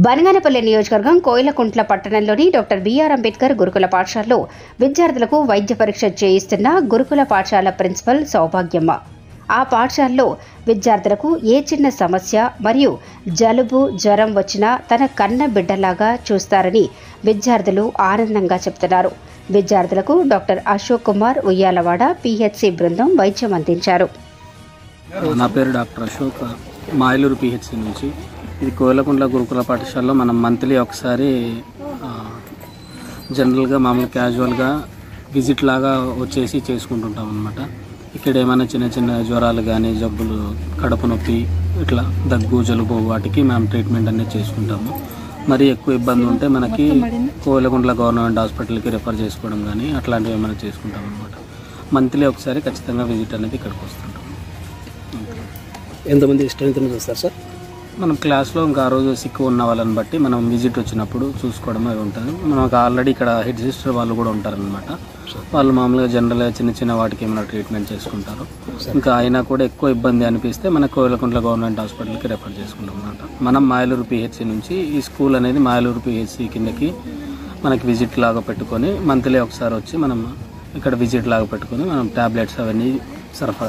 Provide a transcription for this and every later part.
బనగానపల్లి నియోజకవర్గం కోయిలకుంట్ల పట్టణంలోని doctor BR Ambedkar గురుకుల పాఠశాలలో విద్యార్థులకు వైద్య పరీక్ష చేయిస్తున్న గురుకుల పాఠశాల ప్రిన్సిపల్ సౌభాగ్యమ్మ ఆ పాఠశాలలో విద్యార్థులకు ఏ చిన్న సమస్య మరియు జలుబు జ్వరం వచ్చినా తన కన్న బిడ్డలాగా చూస్తారని విద్యార్థులు ఆనందంగా చెప్తున్నారు విద్యార్థులకు డాక్టర్ అశోక్ కుమార్ ఉయ్యాలవాడ పిహెచ్సి బృందం వైద్యం అందించారు నా పేరు డాక్టర్ అశోక్ మాయలూరు పిహెచ్సి నుంచి ఇది కోయలకుంట్ల గురుకుల పాఠశాలలో మనం మంత్లీ ఒకసారి ఆ, జనరల్గా మామూలు క్యాజువల్గా విజిట్ లాగా వచ్చేసి చేసుకుంటుంటాం అనమాట ఇక్కడ ఏమైనా చిన్న చిన్న జ్వరాలు కానీ జబ్బులు కడుపు నొప్పి ఇట్లా దగ్గు జలుబు వాటికి మేము ట్రీట్మెంట్ అనేది చేసుకుంటాము మరి ఎక్కువ ఇబ్బంది ఉంటే మనకి కోయలకుంట్ల గవర్నమెంట్ హాస్పిటల్కి రెఫర్ చేసుకోవడం కానీ అట్లాంటివి ఏమైనా చేసుకుంటాం అనమాట మంత్లీ ఒకసారి ఖచ్చితంగా విజిట్ అనేది ఇక్కడికి వస్తుంటాం ఎంతమంది స్ట్రెంత్ చూస్తారు సార్ మనం క్లాస్లో ఇంకా ఆ రోజు సిక్ ఉన్న వాళ్ళని బట్టి మనం విజిట్ వచ్చినప్పుడు చూసుకోవడం అవి ఉంటుంది మనకు ఆల్రెడీ ఇక్కడ హెడ్ సిస్టర్ వాళ్ళు కూడా ఉంటారనమాట వాళ్ళు మామూలుగా జనరల్గా చిన్న చిన్న వాటికి ఏమైనా ట్రీట్మెంట్ చేసుకుంటారు ఇంకా అయినా కూడా ఎక్కువ ఇబ్బంది అనిపిస్తే మన కోయలకుంట్ల గవర్నమెంట్ హాస్పిటల్కి రెఫర్ చేసుకుంటాం అనమాట మనం మాయలూరు పిహెచ్సి నుంచి ఈ స్కూల్ అనేది మాయలూరు పిహెచ్సి కిందకి మనకి విజిట్ లాగా పెట్టుకొని మంత్లీ ఒకసారి వచ్చి మనం ఇక్కడ విజిట్ లాగా పెట్టుకొని మనం టాబ్లెట్స్ అవన్నీ సరఫరా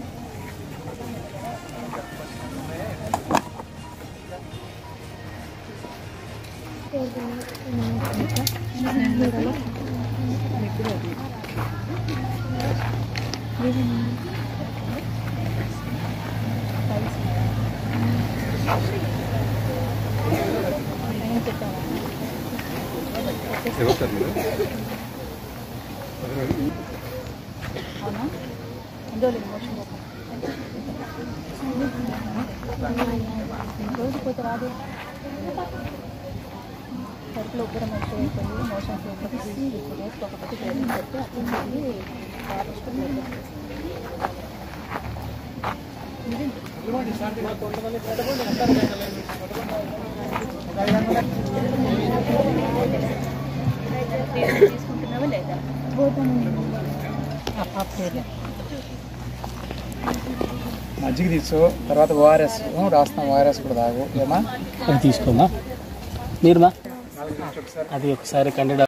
కడుపులో ఉబ్బరం ఎక్కువ అయిపోయింది మోషన్స్ అయిపోయింది ఇప్పుడు రోజుకి ఒకటి ట్రైనింగ్ పెట్టి అప్పుడు మళ్ళీ తీసుకుంటున్నావా లేదా మజ్జిగ తీసు తర్వాత ఓఆర్ఎస్ రాస్తాం ఓఆర్ఎస్ కూడా తాగు ఏమా అది తీసుకోమా మీరు మా అది ఒకసారి కండి